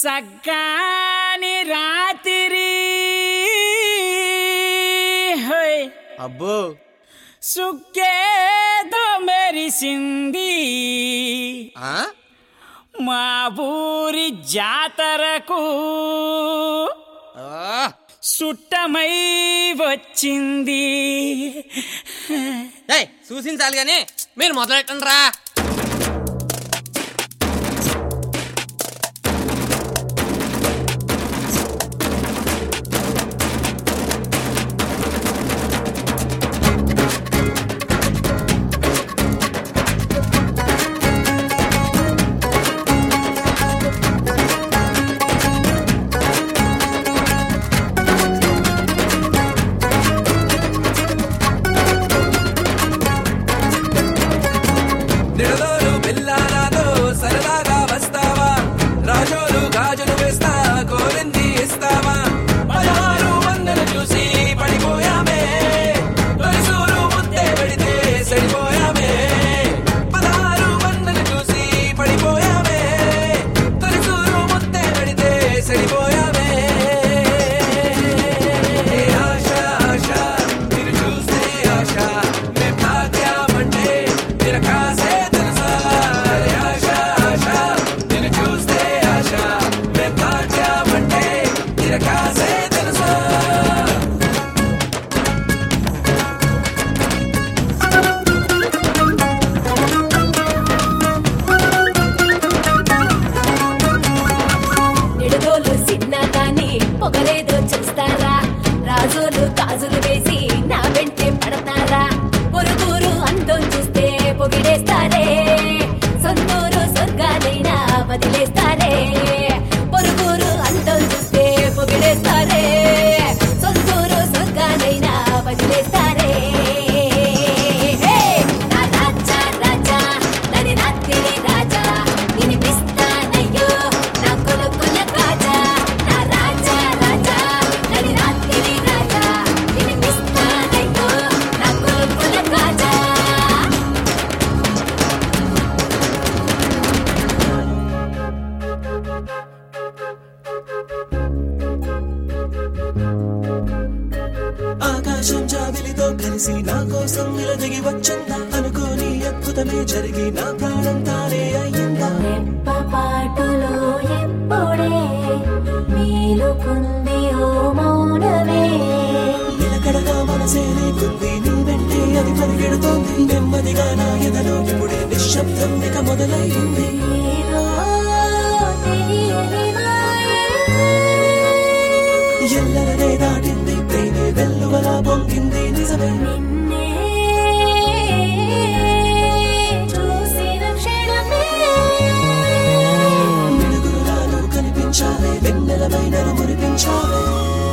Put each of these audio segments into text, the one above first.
సగ్గాని రాత్రి హోయ్ అబ్బో సుక్కేదో మెరిసింది ఆ మా ఊరి జాతరకు ఆ, సుట్టమై వచ్చింది ఏయ్ చూసించాలి కానీ మీరు మొదలెట్టండి రా నిడదోలు పిల్లానాతో సరదాగా వస్తావా రాజోలు గాజులు వేస్తా కోరింది ఇస్తావా పదహారు వందలు చూసి పడిపోయామే తొలిసూరు ముద్దే పెడితే సడిపోయామే పదహారు వందలు చూసి పడిపోయామే తొలిసూరు ముద్దే పెడితే సడిపోయామే ఆశ ఆశ మీరు చూస్తే ఆశ మేం తాకామంటే మీరు కాసే తెలుసా ఆశ ఆశ మీరు చూస్తే ఆశ మేం తాకామంటే మీరు కాసే తెలుసా నిడుదోలు సిన్నా కానీ పొగలేదో చూస్తారా రాజులు గాజులు వేసి నా వెంటే పడతారా పొరుగురు అందం చూస్తే పొగిడేస్తారే సొంతూరు స్వర్గాలైనా వదిలేస్తారే పొరుగురు అందం చూస్తే పొగిడేస్తారే సొంతూరు స్వర్గాలైనా వదిలేస్తారే హే! నా రాజా రాజా నది రాత్రి రాజా వినిపిస్తానయ్యో నా కొలుకుల కాజా నా రాజా రాజా నది రాత్రి రాజా వినిపిస్తానయ్యో నా కొలుకుల కాజా ఆకాశం జాబిలితో కలిసి నా కోసం నిలదిగి వచ్చిందా అనుకోని అద్భుతమే జరిగి నా ప్రాణం తానే అయ్యిందా రెప్పపాటులో ఎప్పుడే మేలుకుంది ఓ మౌనమే నిలకడగా మనసే లేకుంది నీ వెంటే అది పరిగెడుతోంది నెమ్మదిగా నా ఎదలో ఇప్పుడే నిశ్శబ్దం ఇక మొదలయ్యింది ఏదో తెలియని మాయే. ఎల్లరనే దాటింది ప్రేమే వెల్లువలా పొంగింది నిజమే నిన్నే చూసిన క్షణమే వెలుగులాలు కనిపించావే వెన్నెలమైన మురిపించావే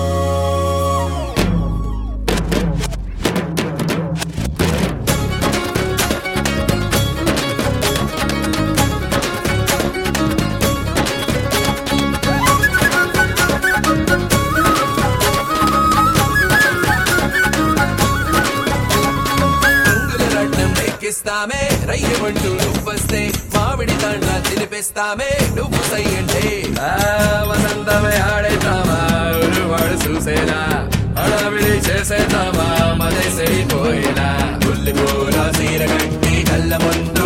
రంగుల రడ్డం ఎక్కిస్తామే రయ్యమంటూ నువ్వొస్తే మామిడి దండ తినిపిస్తామే నువ్వు సై అంటే ఆ, వసంతమే ఆడేతామా వాడు చూసేలా హడావిడి చేసేతామా మదే సరిపోయేలా పుల్లి పూల సీర కట్టి కళ్ళ ముందు